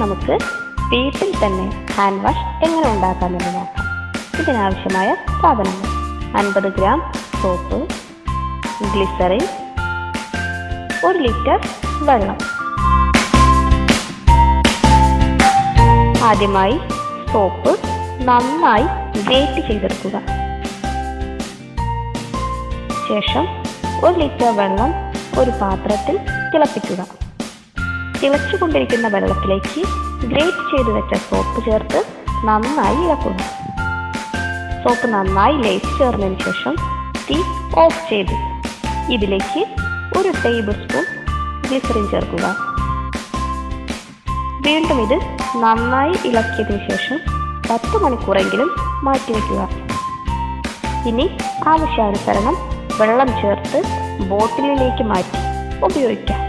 നമുക്ക് വീട്ടിൽ തന്നെ ഹാൻഡ് വാഷ് എങ്ങനെ ഉണ്ടാക്കാമെന്ന് നോക്കാം ഇതിനാവശ്യമായ സാധനങ്ങൾ അൻപത് ഗ്രാം സോപ്പ് ഗ്ലിസറിൻ ഒരു ലിറ്റർ വെള്ളം ആദ്യമായി സോപ്പ് നന്നായി ഗ്രേറ്റ് ചെയ്തെടുക്കുക ശേഷം ഒരു ലിറ്റർ വെള്ളം ഒരു പാത്രത്തിൽ തിളപ്പിക്കുക തിളച്ചുകൊണ്ടിരിക്കുന്ന വെള്ളത്തിലേക്ക് ഗ്രേറ്റ് ചെയ്ത് വെച്ച സോപ്പ് ചേർത്ത് നന്നായി ഇളക്കുക സോപ്പ് നന്നായി ലയിച്ച് ചേർന്നതിന് ശേഷം തീ ഓഫ് ചെയ്ത് ഇതിലേക്ക് ഒരു ടേബിൾ സ്പൂൺ ഗ്ലിസറിൻ ചേർക്കുക വീണ്ടും ഇത് നന്നായി ഇളക്കിയതിന് ശേഷം പത്ത് മണിക്കൂറെങ്കിലും മാറ്റിവെക്കുക ഇനി ആവശ്യാനുസരണം വെള്ളം ചേർത്ത് ബോട്ടിലിലേക്ക് മാറ്റി ഉപയോഗിക്കാം